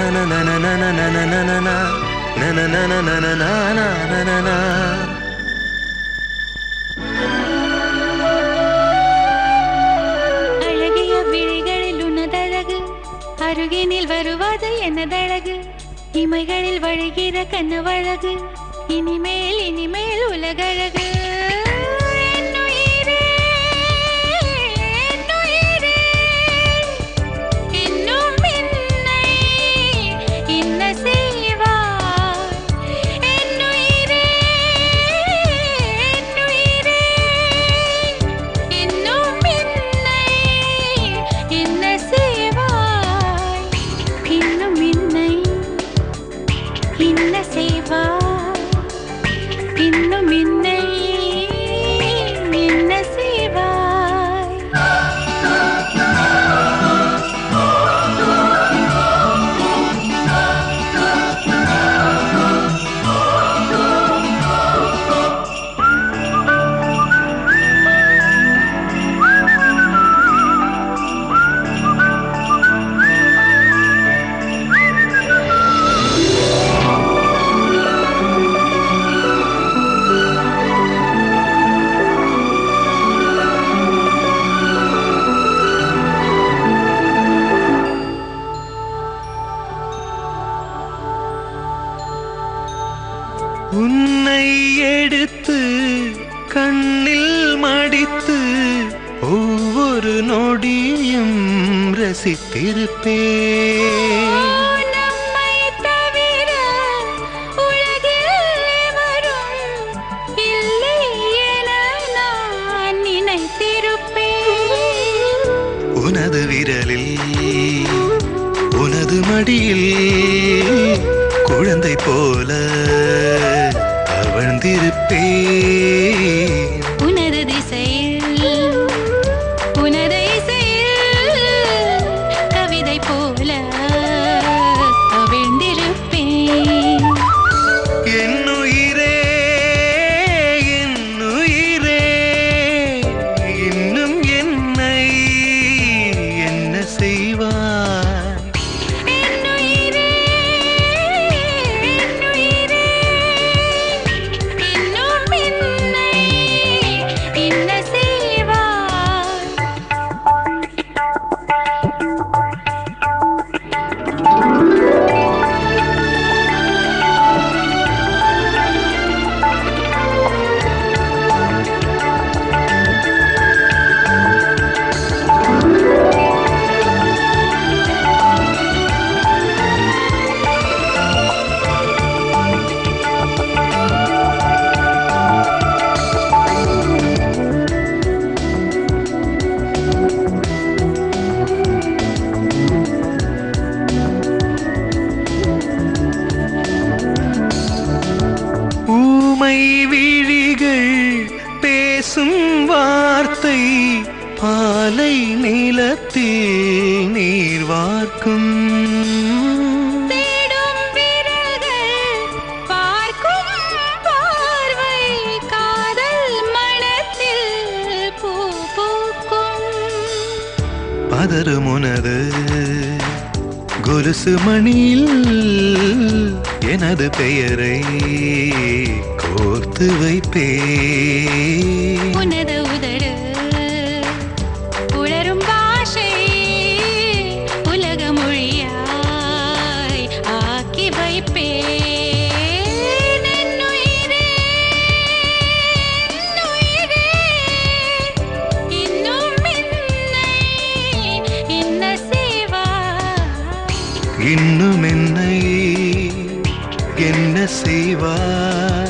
அழகிய விழிகளில் உனதழகு அருகினில் வருவது எனதழகு இமைகளில் வழிகிற கண்ணவழகு இனிமேல் இனிமேல் உலகழகு என்னுயிரே, என்னுயிரே, இன்னும் என்னை இன்ன செய்வாய்? என்னுயிரே, என்னுயிரே, இன்னும் என்னை என்ன செய்வாய்? இன்னும் என்னை என்ன செய்வாய்? இன்னும் என்னை என்ன செய்வாய்? உன்னை எடுத்து கண்ணில் மடித்து ஒவ்வொரு நொடியும் ரசித்திருப்பேன் நம்மை தவிர உலகில் எவரும் இல்லை என நான் நினைத்திருப்பேன் உனது விரலில் உனது மடியில் குழந்தை போல தவழ்ந்திருப்பேன் உனது திசையில் உனது இசையில் கவிதை போல கவிழ்ந்திருப்பேன் என்னுயிரே என்னுயிரே இன்னும் என்னை என்ன செய்வாய் என்னுயிரே என்னுயிரே இன்னும் என்னை என்ன செய்வாய் ஊமை விழிகள் பேசும் வார்த்தை பாலை நிலத்தில் நீர் வார்க்கும் தேடும் விரல்கள் பார்க்கும் பார்வை காதல் மனத்தில் பூ பூக்கும் பதறும் உனது கொலுசு மணியில் எனது பெயரை கோர்த்து வைப்பேன் உனது உதடு உளரும் பாஷை உலக மொழியாய் ஆக்கி வைப்பேன் என்னுயிரே, என்னுயிரே, இன்னும் என்னை என்ன செய்வாய் இன்னும் என்னை என்ன செய்வாய்